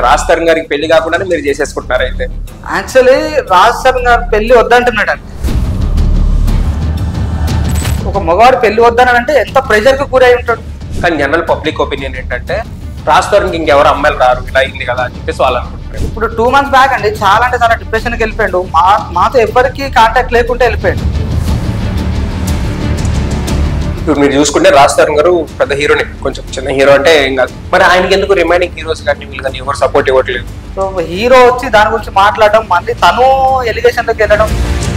రాజ్ గారికి పెళ్లి కాకుండానే మీరు చేసేసుకుంటున్నారు అయితే యాక్చువల్లీ రాజ్ చరణ్ గారు పెళ్లి వద్దంటున్నాడు అండి ఒక మగవాడు పెళ్లి వద్దన్నాడు అంటే ఎంత ప్రెషర్ కు గురై ఉంటాడు కానీ జనరల్ పబ్లిక్ ఒపీనియన్ ఏంటంటే రాజ్ తరుణ్కి ఇంకెవరు అమ్మాయిలు రారు ఇలా అయింది కదా అని చెప్పేసి వాళ్ళు అనుకుంటారు ఇప్పుడు టూ మంత్స్ బ్యాక్ అండి చాలా అంటే చాలా డిప్రెషన్కి వెళ్ళిపోయాడు మా మాతో ఎవరికి కాంటాక్ట్ లేకుంటే వెళ్ళిపోయాడు ఇప్పుడు మీరు చూసుకుంటే రాజ్ తరుణ్ గారు పెద్ద హీరోని కొంచెం చిన్న హీరో అంటే ఏం కాదు మరి ఆయనకి ఎందుకు రిమైనింగ్ హీరోస్ కానీ వీళ్ళు కానీ ఎవరు సపోర్ట్ ఇవ్వట్లేదు సో హీరో వచ్చి దాని గురించి మాట్లాడడం మళ్ళీ తను ఎలిగేషన్లోకి వెళ్ళడం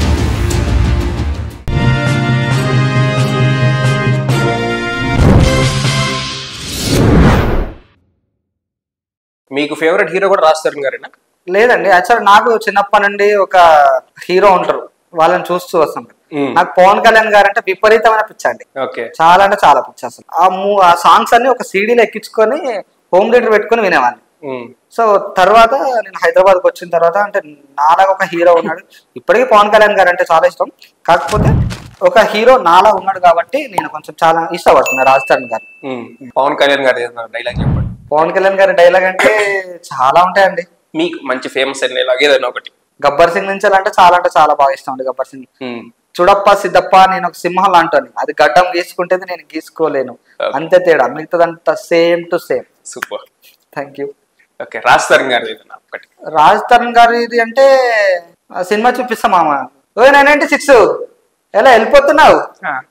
మీకు ఫేవరెట్ హీరో కూడా రాజ్ తరుణ్ గారేనా లేదండి యాక్చువల్ నాకు చిన్నప్పటి నుండి ఒక హీరో ఉంటారు వాళ్ళని చూస్తూ వస్తాం మ్మ్. నాకు పవన్ కళ్యాణ్ గారు అంటే విపరీతమైన పిచ్చ అండి ఓకే చాలా అంటే చాలా పిచ్చి అసలు ఆ మూ ఆ సాంగ్స్ అన్ని ఒక సీడీలో ఎక్కించుకొని హోమ్ థియేటర్ పెట్టుకొని వినేవాడిని ఉమ్, సో తర్వాత నేను హైదరాబాద్కి వచ్చిన తర్వాత అంటే నాలాగా ఒక హీరో ఉన్నాడు ఇప్పటికీ పవన్ కళ్యాణ్ గారు అంటే చాలా ఇష్టం కాకపోతే ఒక హీరో నాలా ఉన్నాడు కాబట్టి నేను కొంచెం చాలా ఇష్టపడుతున్నా రాజస్థాన్ గారు ఉమ్. పవన్ కళ్యాణ్ గారు డైలాగ్ చెప్పండి పవన్ కళ్యాణ్ గారి డైలాగ్ అంటే చాలా ఉంటాయండి మీకు మంచి ఫేమస్ అయిన డైలాగ్ ఏదైనా ఒకటి గబ్బర్ సింగ్ నుంచి అంటే చాలా అంటే చాలా బాగా ఇష్టం అండి గబ్బర్ సింగ్ ఉమ్, చూడప్ప సిద్ధప్ప నేను ఒక సింహం లాంటాను అది గడ్డం గీసుకుంటేది నేను గీసుకోలేను Okay. అంతే తేడా మిగతాదంతా same to same super thank you okay Raj Tarun గారు ఏదైనా ఒకటి రాజ్ తరుణ్ గారు ఇది అంటే ఆ సినిమా చూపిస్తాం మామ ఓ నైన్టీ సిక్స్ ఎలా వెళ్ళిపోతున్నావు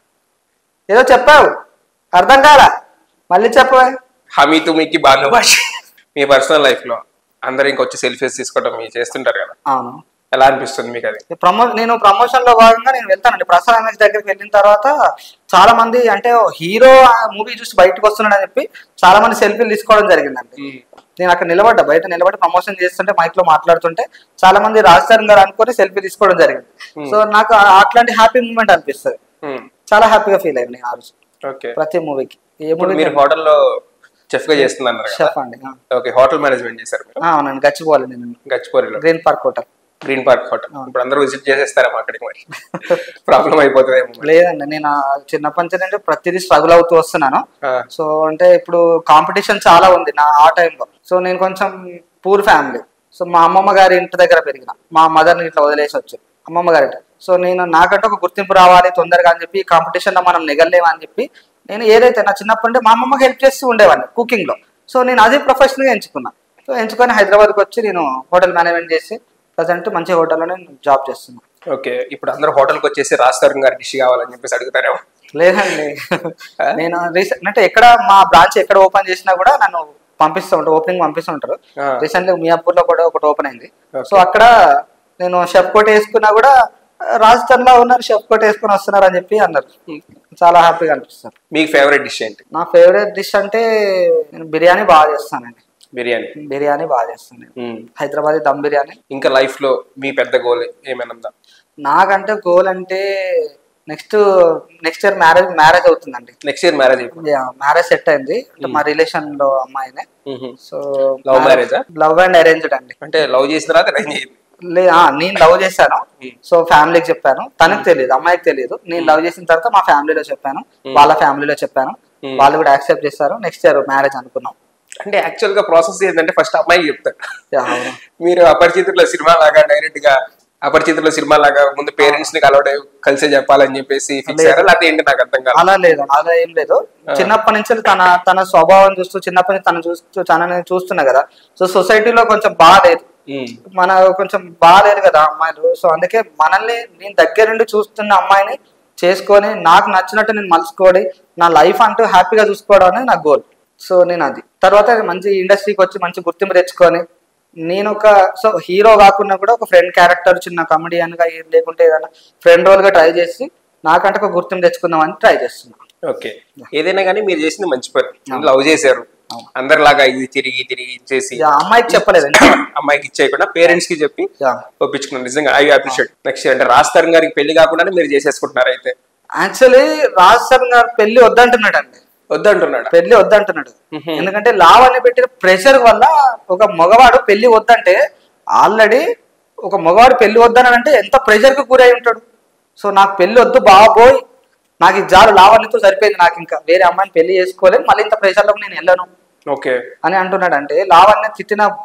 ఏదో చెప్పావు అర్థం కాలా మళ్ళీ చెప్పవే హమీ తుమీకి బాను భాష మీ పర్సనల్ లైఫ్ లో అందరూ ఇంకొచ్చి సెల్ఫీస్ తీసుకోవడం మీరు చేస్తుంటారు కదా అవును ఎలా అనిపిస్తుంది మీకు అది ప్రమో నేను ప్రమోషన్ లో భాగంగా నేను వెళ్తానండి ప్రసాద్ ఎంఎస్ దగ్గరికి వెళ్ళిన తర్వాత చాలా మంది అంటే హీరో మూవీ చూసి బయటకు వస్తున్నాడు అని చెప్పి చాలా మంది సెల్ఫీలు తీసుకోవడం జరిగిందండి ఉమ్, నేను అక్కడ నిలబడ్డా బయట నిలబడి ప్రమోషన్ చేస్తుంటే మైక్ లో మాట్లాడుతుంటే చాలా మంది రాజధాని గారు అనుకొని సెల్ఫీ తీసుకోవడం జరిగింది సో నాకు ఆ- అట్లాంటి హ్యాపీ మూమెంట్ అనిపిస్తుంది ఉమ్, చాలా హ్యాపీగా ఫీల్ అయ్యింది నేను ఆ రోజు ఓకే ప్రతి మూవీకి ఏ ఇప్పుడు మూవీ మీరు హోటల్లో చెఫ్ గా చేస్తున్నారు కదా షెఫ్ అండి ఆ. ఓకే హోటల్ మేనేజ్మెంట్ చేశారు మీరు ఆ, అవునండి గచ్చిపోవాలి నేను గచ్చిపోరిలో Green Park Hotel Green Park Hotel ఇప్పుడు అందరూ విజిట్ చేసేస్తారేమో అక్కడికి మరి ప్రాబ్లం అయిపోతుందేమో మరి. లేదండి నేను ఆ చిన్నప్పటి నుంచి అంటే ప్రతిదీ స్ట్రగుల్ అవుతూ వస్తున్నాను ఆ, సో అంటే ఇప్పుడు కాంపిటీషన్ చాలా ఉంది నా ఆ టైంలో సో నేను కొంచెం పూర్ ఫ్యామిలీ సో మా అమ్మమ్మ గారి ఇంటి దగ్గర పెరిగిన మా మదర్ని ఇట్లా వదిలేసి వచ్చు అమ్మమ్మ గారి ఇంటి. సో నేను నాకంటే ఒక గుర్తింపు రావాలి తొందరగా అని చెప్పి కాంపిటీషన్లో మనం నిగలేమా అని చెప్పి నేను ఏదైతే నా చిన్నప్పటి నుండి మా అమ్మమ్మకి హెల్ప్ చేస్తూ ఉండేవాడిని కుకింగ్లో సో నేను అదే ప్రొఫెషనల్గా ఎంచుకున్నా సో ఎంచుకొని హైదరాబాద్కి వచ్చి నేను హోటల్ మేనేజ్మెంట్ చేసి ప్రజెంట్ మంచి హోటల్లో నేను జాబ్ చేస్తున్నాను ఓకే ఇప్పుడు అందరూ హోటల్కి వచ్చేసి రాజ్ తరుణ్ గారి డిష్ కావాలని చెప్పేసి అడుగుతారేమో లేదండి నేను రీసెంట్ అంటే ఎక్కడ మా బ్రాంచ్ ఎక్కడ ఓపెన్ చేసినా కూడా నన్ను పంపిస్తూ ఉంటారు ఓపెనింగ్ పంపిస్తూ ఉంటారు ఆ. రీసెంట్లీ మియాపూర్ లో కూడా ఒకటి ఓపెన్ అయింది Okay. సో అక్కడ నేను షెఫ్ కోట్ వేసుకున్నా కూడా రాజస్థాన్ లో ఉన్నారు షెఫ్ కోట్ వేసుకుని వస్తున్నారు అని చెప్పి అన్నారు చాలా హ్యాపీగా అనిపిస్తారు మీకు ఫేవరెట్ డిష్ ఏంటి నా ఫేవరెట్ డిష్ అంటే నేను బిర్యానీ బాగా చేస్తానండి బిర్యానీ బిర్యానీ బాగా చేస్తాను నేను మ్మ్. హైదరాబాద్ దమ్ బిర్యానీ ఇంకా లైఫ్ లో మీ పెద్ద గోల్ ఏమైనా ఉందా నాకంటే గోల్ అంటే next next year marriage marriage అవుతుందండి నెక్స్ట్ ఇయర్ మ్యారేజ్ అయిపోయింది మ్యారేజ్ సెట్ అయింది అంటే మా రిలేషన్ లో అమ్మాయినే సో Love marriage ఆ? లవ్ అండ్ అరేంజ్డ్ అండి అంటే లవ్ చేసిన తర్వాత arrange అయ్యింది లే ఆ, నేను లవ్ చేశాను సో ఫ్యామిలీకి చెప్పాను తనకు తెలియదు అమ్మాయికి తెలియదు నేను లవ్ చేసిన తర్వాత మా ఫ్యామిలీలో చెప్పాను వాళ్ళ ఫ్యామిలీలో చెప్పాను వాళ్ళు కూడా యాక్సెప్ట్ చేస్తారు నెక్స్ట్ ఇయర్ మ్యారేజ్ అనుకున్నాం అంటే యాక్చువల్ గా ప్రాసెస్ ఏంటంటే ఫస్ట్ అమ్మాయికి చెప్తారు యా, అవును. మీరు అపరిచితుల సినిమా లాగా డైరెక్ట్ గా అపరిచితుల సినిమా లాగా ముందు పేరెంట్స్ ని కలవడం కలిసే చెప్పాలని చెప్పేసి ఫిక్స్ అయ్యారా లేకపోతే ఏంటి నాకు అర్థం కాదు అలా లేదు అలా ఏం లేదు చిన్నప్పటి నుంచి తన తన స్వభావం చూస్తూ చిన్నప్పటి నుంచి తను చూస్తూ తనని చూస్తున్నా కదా సో సొసైటీలో కొంచెం బాగాలేదు మన కొంచెం బాగాలేదు కదా అమ్మాయిలు సో అందుకే మనల్ని నేను దగ్గర నుండి చూస్తున్న అమ్మాయిని చేసుకొని నాకు నచ్చినట్టు నేను మలుచుకోడి నా లైఫ్ అంటూ హ్యాపీగా చూసుకోవడం అనేది నా గోల్ సో నేను అది తర్వాత మంచి ఇండస్ట్రీకి వచ్చి మంచి గుర్తింపు తెచ్చుకొని నేను ఒక సో హీరో కాకుండా కూడా ఒక ఫ్రెండ్ క్యారెక్టర్ చిన్న comedian గా ఏం లేకుంటే ఏదైనా ఫ్రెండ్ రోల్ గా ట్రై చేసి నాకంటే ఒక గుర్తింపు తెచ్చుకుందామని ట్రై చేస్తున్నా ఓకే ఏదైనా కానీ మీరు చేసింది మంచి పని లవ్ చేశారు అందరిలాగా ఇది తిరిగి తిరిగి ఇచ్చేసి ఇక అమ్మాయికి చెప్పలేదు అమ్మాయికి ఇచ్చేయకుండా పేరెంట్స్ కి చెప్పి యా ఒప్పించుకున్నాను నిజంగా ఐ అప్రిషియేట్ నెక్స్ట్ అంటే రాజ్ తరుణ్ గారికి పెళ్లి కాకుండానే మీరు చేసేసుకుంటున్నారు అయితే యాక్చువల్లీ రాజ్ చరణ్ గారు పెళ్లి వద్దంటున్నాడు అండి వద్దంటున్నాడు పెళ్లి వద్దంటున్నాడు ఎందుకంటే లావణ్య పెట్టిన ప్రెషర్ వల్ల ఒక మగవాడు పెళ్లి వద్దంటే ఆల్రెడీ ఒక మగవాడు పెళ్లి వద్దనంటే ఎంత ప్రెషర్ కు గురై ఉంటాడు సో నాకు పెళ్లి వద్దు బాబోయ్ నాకు ఈ జాలు లావణ్యతో సరిపోయింది నాకు ఇంకా వేరే అమ్మాయిని పెళ్లి చేసుకోలేను మళ్ళీ ఇంత ప్రెషర్లోకి నేను వెళ్ళను ఓకే అని అంటున్నాడు అంటే లావణ్య తిట్టిన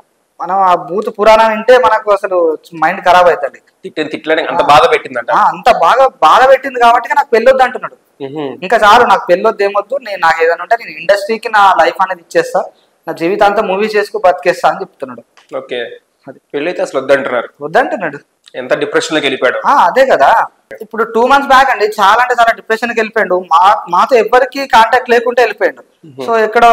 మనం ఆ భూత పురాణం వింటే మనకు అసలు మైండ్ ఖరాబ్ అవుతుంది తిట్టిన తిట్లని అంత బాధ పెట్టిందంట ఆ, అంత బాగా బాధ పెట్టింది కాబట్టి నాకు పెళ్ళొద్దు అంటున్నాడు మ్హూ. ఇంకా చాలు నాకు పెళ్ళొద్దు ఏమొద్దు నేను నాకు ఏదైనా ఉంటే నేను ఇండస్ట్రీకి నా లైఫ్ అనేది ఇచ్చేస్తా నా జీవితాంతం మూవీ చేసుకు బతికేస్తా అని చెప్తున్నాడు ఓకే అది. పెళ్ళైతే అసలు వద్దంటున్నారు వద్దంటున్నాడు ఎంత డిప్రెషన్ లోకి వెళ్ళిపోయాడు ఆ అదే కదా ఇప్పుడు టూ మంత్స్ బ్యాక్ అండి చాలా అంటే చాలా డిప్రెషన్ కి వెళ్ళిపోయాడు మా మాతో ఎవ్వరికి కాంటాక్ట్ లేకుంటే వెళ్ళిపోయాడు సో ఎక్కడో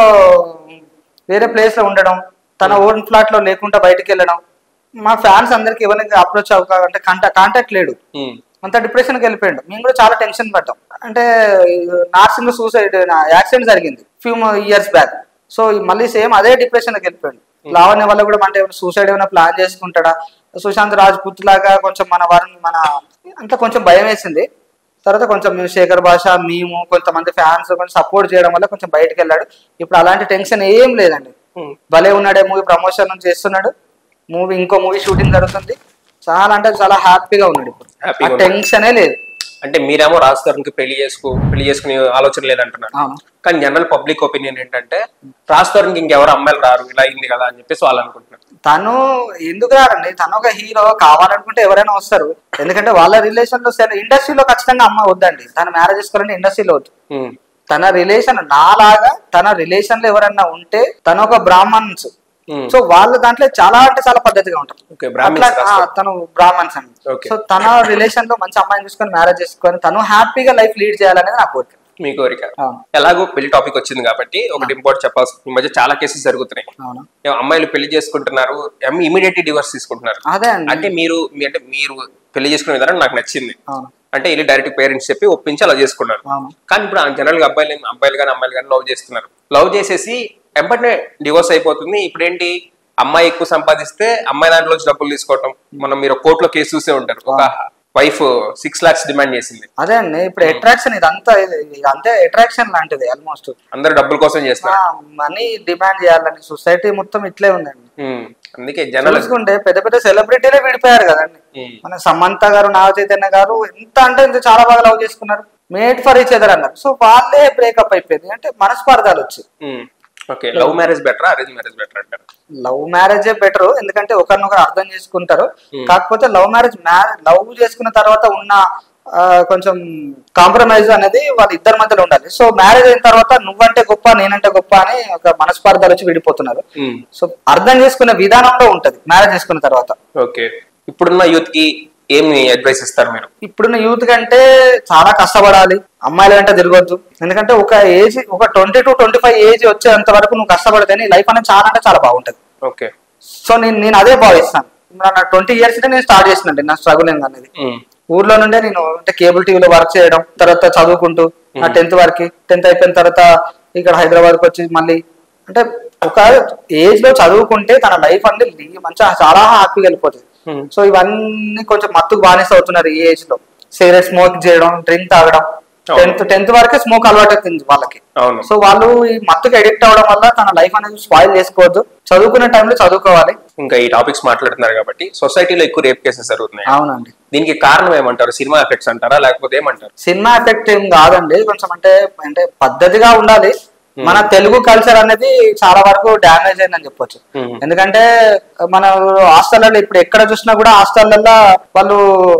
వేరే ప్లేస్ లో ఉండడం తన ఓన్ ఫ్లాట్ లో లేకుండా బయటికి వెళ్ళడం మా ఫ్యాన్స్ అందరికి ఎవరికి అప్రోచ్ అవ్వక అంటే కాంటాక్ట్ లేడు మ్. అంత డిప్రెషన్ కి వెళ్ళిపోయాడు మేము కూడా చాలా టెన్షన్ పడ్డాం అంటే నార్సింగ్ సూసైడ్ యాక్సిడెంట్ జరిగింది ఫ్యూ ఇయర్స్ బ్యాక్ సో మళ్ళీ సేమ్ అదే డిప్రెషన్ కి వెళ్ళిపోయాడు లావణ్య వల్ల కూడా అంటే సూసైడ్ ఏమైనా ప్లాన్ చేసుకుంటాడా సుశాంత్ రాజ్పూత్ లాగా కొంచెం మన వారిని మన అంతా కొంచెం భయం వేసింది తర్వాత కొంచెం మేము శేఖర్ భాష మేము కొంతమంది ఫ్యాన్స్ కొంచెం సపోర్ట్ చేయడం వల్ల కొంచెం బయటకు వెళ్ళాడు ఇప్పుడు అలాంటి టెన్షన్ ఏం లేదండి మ్. భలే ఉన్నాడే మూవీ ప్రమోషన్ చేస్తున్నాడు మూవీ ఇంకో మూవీ షూటింగ్ జరుగుతుంది చాలా అంటే చాలా హ్యాపీగా ఉన్నాడు ఇప్పుడు Happy గా ఆ ఉన్నాడు. టెన్షనే లేదు అంటే మీరేమో రాజ్ తరుణ్కి పెళ్లి చేసుకో పెళ్లి చేసుకునే ఆలోచన లేదంటున్నారు అవును కానీ జనరల్ పబ్లిక్ ఒపీనియన్ ఏంటంటే రాజ్ తరుణ్కి ఇంకెవరు అమ్మాయిలు రారు ఇలా అయింది కదా అని చెప్పేసి వాళ్ళు అనుకుంటున్నారు తను ఎందుకు రారండి తను ఒక హీరో కావాలనుకుంటే ఎవరైనా వస్తారు ఎందుకంటే వాళ్ళ రిలేషన్ లో ఇండస్ట్రీలో ఖచ్చితంగా అమ్మ వద్దండి తను మ్యారేజ్ చేసుకోవాలంటే ఇండస్ట్రీలో వద్దు మ్. తన రిలేషన్ నాలాగా తన రిలేషన్ లో ఎవరైనా ఉంటే తను ఒక బ్రాహ్మణ్స్ మ్. సో వాళ్ళ దాంట్లో చాలా అంటే చాలా పద్ధతిగా ఉంటారు ఓకే బ్రాహ్మణ్స్ అట్లా రాజ్ ఆ, తరుణ్. తను బ్రాహ్మణ్స్ అండి Okay. సో తన రిలేషన్ లో మంచి అమ్మాయిని చూసుకొని మ్యారేజ్ చేసుకొని తను హ్యాపీగా లైఫ్ లీడ్ చేయాలనేది నా కోరిక మీ కోరిక అవును ఎలాగో పెళ్లి టాపిక్ వచ్చింది కాబట్టి ఒకటి ఇంపార్ట్ చెప్పాల్సి ఈ మధ్య చాలా కేసెస్ జరుగుతున్నాయి అవును ఏం అమ్మాయిలు పెళ్లి చేసుకుంటున్నారు ఇమీడియట్ డివోర్స్ తీసుకుంటున్నారు అదే అండి అంటే మీరు మీ అంటే మీరు పెళ్లి చేసుకునే విధానం నాకు నచ్చింది అవును అంటే వెళ్ళి డైరెక్ట్ పేరెంట్స్ చెప్పి ఒప్పించి అలా చేసుకున్నారు అవును కానీ ఇప్పుడు జనరల్ గా అబ్బాయిలు అబ్బాయిలు కానీ అమ్మాయిలు కానీ లవ్ చేస్తున్నారు లవ్ చేసేసి వెంటనే డివోర్స్ అయిపోతుంది ఇప్పుడు ఏంటి అమ్మాయి ఎక్కువ సంపాదిస్తే అమ్మాయి దాంట్లో నుంచి డబ్బులు తీసుకోవటం మనం మీరు కోర్టులో కేసు చూసే ఉంటారు ఒక వైఫ్ సిక్స్ లాక్స్ డిమాండ్ చేసింది అదే అండి ఇప్పుడు అట్రాక్షన్ ఇదంతా ఇది- ఇది అంతే అట్రాక్షన్ లాంటిది ఆల్మోస్ట్ అందరు డబ్బుల కోసం చేస్తారు మనీ డిమాండ్ చేయాలని సొసైటీ మొత్తం ఇట్లే ఉందండి ఉమ్, అందుకే జనాలు చూసుకుంటే పెద్ద పెద్ద సెలబ్రిటీలే విడిపోయారు కదండి ఉమ్, మన సమంత గారు నాగ చైతన్య గారు ఎంత అంటే ఇంత చాలా బాగా లవ్ చేసుకున్నారు మేడ్ ఫర్ ఈచ్ అదర్ అన్నారు సో వాళ్ళే బ్రేకప్ అయిపోయింది అంటే మనస్పార్థాలు వచ్చి um. Okay love marriage better arrange marriage better అంటారు లవ్ మ్యారేజే బెటర్ ఎందుకంటే ఒకరినొకరు అర్థం చేసుకుంటారు కాకపోతే లవ్ మ్యారేజ్ లవ్ చేసుకున్న తర్వాత ఉన్న ఆ, కొంచెం కాంప్రమైజ్ అనేది వాళ్ళ ఇద్దరి మధ్యలో ఉండాలి సో మ్యారేజ్ అయిన తర్వాత నువ్వంటే గొప్ప నేనంటే గొప్ప అని ఒక మనస్పార్థాలు వచ్చి విడిపోతున్నారు ఉమ్, సో అర్థం చేసుకునే విధానంలో ఉంటది మ్యారేజ్ చేసుకున్న తర్వాత ఓకే ఇప్పుడున్న యూత్ కి ఏమి అడ్వైస్ ఇస్తారు మీరు ఇప్పుడున్న యూత్ కంటే చాలా కష్టపడాలి అమ్మాయిల వెంట తిరగొద్దు ఎందుకంటే ఒక ఏజ్ ఒక twenty two twenty five age వచ్చేంత వరకు నువ్వు కష్టపడితేనే లైఫ్ అనేది చాలా అంటే చాలా బాగుంటది ఓకే సో నేను నేను అదే భావిస్తాను నా ట్వంటీ ఇయర్స్ నేను స్టార్ట్ చేసినండి నా స్ట్రగులింగ్ అనేది ఉమ్, ఊర్లో నుండే నేను అంటే కేబుల్ టీవీలో వర్క్ చేయడం తర్వాత చదువుకుంటూ నా టెన్త్ వరకు టెన్త్ అయిపోయిన తర్వాత ఇక్కడ హైదరాబాద్ కి వచ్చి మళ్ళీ అంటే ఒక ఏజ్ లో చదువుకుంటే తన లైఫ్ అనేది మంచిగా చాలా హ్యాపీగా వెళ్ళిపోతుంది ఉమ్, సో ఇవన్నీ కొంచెం మత్తుకు బానిస అవుతున్నారు ఈ ఏజ్ లో సిగరెట్ స్మోక్ చేయడం డ్రింక్ తాగడం టెన్త్ టెన్త్ వరకే స్మోక్ అలవాటు అవుతుంది వాళ్ళకి అవును సో వాళ్ళు ఈ మత్తుకు ఎడిక్ట్ అవడం వల్ల తన లైఫ్ అనేది స్పాయిల్ చేసుకోవద్దు చదువుకునే టైంలో చదువుకోవాలి ఇంకా ఈ టాపిక్స్ మాట్లాడుతున్నారు కాబట్టి సొసైటీలో ఎక్కువ రేప్ కేసెస్ జరుగుతున్నాయి అవునండి దీనికి కారణం ఏమంటారు సినిమా ఎఫెక్ట్స్ అంటారా లేకపోతే ఏమంటారు సినిమా ఎఫెక్ట్ ఏం కాదండి కొంచెం అంటే అంటే పద్ధతిగా ఉండాలి మన తెలుగు కల్చర్ అనేది చాలా వరకు డ్యామేజ్ అయిందని చెప్పొచ్చు ఉమ్, ఎందుకంటే మన హాస్టల్లో ఇప్పుడు ఎక్కడ చూసినా కూడా హాస్టల్లో వాళ్ళు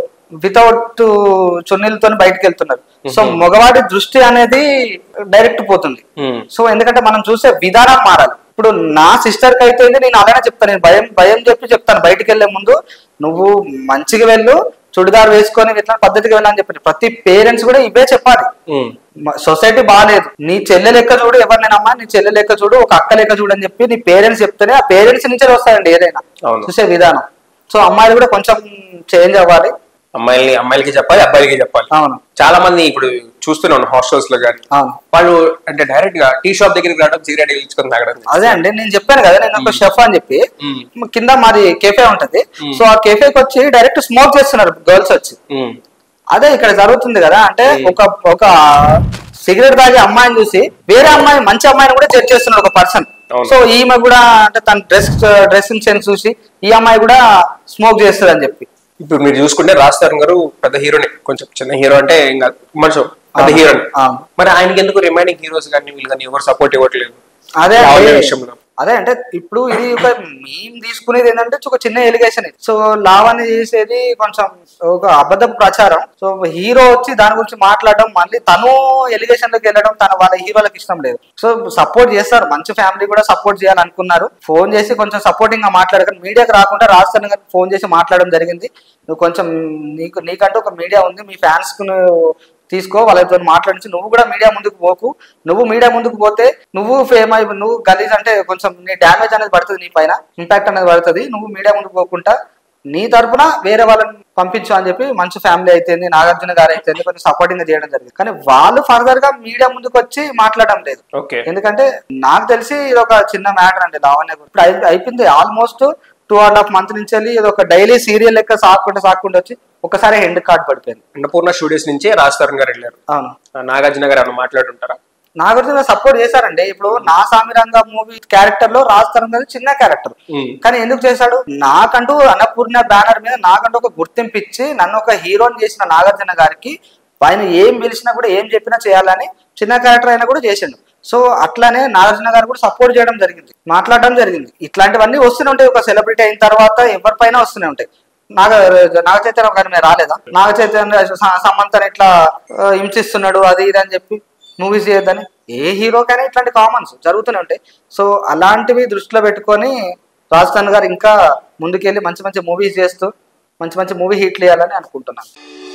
వితౌట్ చున్నీలతో బయటకు వెళ్తున్నారు సో మగవాడి దృష్టి అనేది డైరెక్ట్ పోతుంది ఉమ్, సో ఎందుకంటే మనం చూసే విధానం మారాలి ఇప్పుడు నా సిస్టర్ కి అయితే నేను అలానే చెప్తాను నేను భయం భయం చెప్పి చెప్తాను బయటికి వెళ్లే ముందు నువ్వు మంచిగా వెళ్ళు చుడిదార్ వేసుకొని ఇట్లా పద్ధతిగా వెళ్ళని చెప్పి ప్రతి పేరెంట్స్ కూడా ఇవే చెప్పాలి ఉమ్, సొసైటీ బాగాలేదు నీ చెల్లె లెక్క చూడు ఎవరినైనా నీ చెల్లె లెక్క చూడు ఒక అక్క లెక్క చూడు అని చెప్పి నీ పేరెంట్స్ చెప్తేనే ఆ పేరెంట్స్ నుంచే వస్తాయండి ఏదైనా అవును చూసే విధానం సో అమ్మాయిలు కూడా కొంచెం చేంజ్ అవ్వాలి అమ్మాయిల్ని అమ్మాయిలకి చెప్పాలి అబ్బాయిలకి చెప్పాలి అవును చాలా మంది ఇప్పుడు చూస్తున్నాను హాస్టల్స్ లో కానీ అవును వాళ్ళు అంటే డైరెక్ట్ గా టీ షాప్ దగ్గరికి రావడం సిగరెట్ ఇచ్చుకొని తాగడం అదే అండి నేను చెప్పాను కదా నేను ఒక షెఫ్ అని చెప్పి ఉమ్, కింద మాది కెఫే ఉంటది సో ఆ కెఫేకి వచ్చి డైరెక్ట్ స్మోక్ చేస్తున్నారు గర్ల్స్ వచ్చి ఉమ్, అదే ఇక్కడ జరుగుతుంది కదా అంటే ఒక ఒక సిగరెట్ తాగే అమ్మాయిని చూసి వేరే అమ్మాయి మంచి అమ్మాయిని కూడా జడ్జ్ చేస్తున్నాడు ఒక పర్సన్ అవును. సో ఈమె కూడా అంటే తన డ్రెస్ డ్రెస్సింగ్ సెన్స్ చూసి ఈ అమ్మాయి కూడా స్మోక్ చేస్తుంది అని చెప్పి ఇప్పుడు మీరు చూసుకుంటే రాజ్ తరుణ్ గారు పెద్ద హీరోని కొంచెం చిన్న హీరో అంటే ఇంకా మనుషు పెద్ద హీరోని అవును. మరి ఆయనకి ఎందుకు రిమైనింగ్ హీరోస్ కానీ వీళ్ళు కానీ ఎవరు సపోర్ట్ ఇవ్వట్లేదు అదే లావణ్య అండి. విషయంలో అదే అంటే ఇప్పుడు ఇది ఒక మేము తీసుకునేది ఏంటంటే ఒక చిన్న ఎలిగేషన్ సో లావణ్య చేసేది కొంచెం ఒక అబద్ధపు ప్రచారం సో హీరో వచ్చి దాని గురించి మాట్లాడడం మళ్ళీ తను ఎలిగేషన్ లోకి వెళ్ళడం తన వాళ్ళ హీరోలకు ఇష్టం లేదు సో సపోర్ట్ చేస్తారు మంచి ఫ్యామిలీ కూడా సపోర్ట్ చేయాలనుకున్నారు ఫోన్ చేసి కొంచెం సపోర్టింగ్ గా మాట్లాడక మీడియాకి రాకుండా రాజస్థాన్ గారికి ఫోన్ చేసి మాట్లాడడం జరిగింది నువ్వు కొంచెం నీకు నీకంటూ ఒక మీడియా ఉంది మీ ఫ్యాన్స్ కు నువ్వు తీసుకో వాళ్ళతో మాట్లాడించి నువ్వు కూడా మీడియా ముందుకు పోకు నువ్వు మీడియా ముందుకు పోతే నువ్వు ఫేమ్ అయి నువ్వు గలీజ్ అంటే కొంచెం నీ డ్యామేజ్ అనేది పడుతుంది నీ పైన ఇంపాక్ట్ అనేది పడుతుంది నువ్వు మీడియా ముందుకు పోకుండా నీ తరపున వేరే వాళ్ళని పంపించు అని చెప్పి మంచి ఫ్యామిలీ అయితేంది నాగార్జున గారు అయితేంది కొంచెం సపోర్టింగ్ చేయడం జరిగింది కానీ వాళ్ళు ఫర్దర్ గా మీడియా ముందుకు వచ్చి మాట్లాడడం లేదు ఓకే ఎందుకంటే నాకు తెలిసి ఇది ఒక చిన్న మ్యాటర్ అండి లావణ్య గురించి. ఇప్పుడు అయి- అయిపోయింది almost two and half month నుంచి వెళ్ళి ఇది ఒక డైలీ సీరియల్ లెక్క సాక్కుంటే సాక్కుంటే వచ్చి ఒకసారి హెండ్ కార్డ్ పడిపోయింది అన్నపూర్ణ స్టూడియోస్ నుంచి రాజ్ తరుణ్ గారు వెళ్ళారు అవును ఆ, నాగార్జున గారు ఏమైనా మాట్లాడుంటారా నాగార్జున సపోర్ట్ చేశారండి ఇప్పుడు నా సామిరంగ మూవీ క్యారెక్టర్ లో రాజ్ తరుణ్ గారు చిన్న క్యారెక్టర్ ఉమ్, కానీ ఎందుకు చేశాడు నాకంటూ అన్నపూర్ణ బ్యానర్ మీద నాకంటూ ఒక గుర్తింపు ఇచ్చి నన్ను ఒక హీరోని చేసిన నాగార్జున గారికి ఆయన ఏం పిలిచినా కూడా ఏం చెప్పినా చేయాలని చిన్న క్యారెక్టర్ అయినా కూడా చేసిండు సో అట్లానే నాగార్జున గారు కూడా సపోర్ట్ చేయడం జరిగింది మాట్లాడడం జరిగింది ఇట్లాంటివన్నీ వస్తూనే ఉంటాయి ఒక సెలబ్రిటీ అయిన తర్వాత ఎవరిపైన వస్తూనే ఉంటాయి నాగ నాగ చైతన్య గారి మీద రాలేదా నాగ చైతన్య స- సమంతని ఇట్లా ఆ, హింసిస్తున్నాడు అది ఇది అని చెప్పి మూవీస్ చేయొద్దని ఏ హీరోకైనా ఇట్లాంటి కామన్స్ జరుగుతూనే ఉంటాయి సో అలాంటివి దృష్టిలో పెట్టుకొని రాజస్థాన్ గారు ఇంకా ముందుకెళ్ళి మంచి మంచి మూవీస్ చేస్తూ మంచి మంచి మూవీ హిట్లు చేయాలని అనుకుంటున్నాను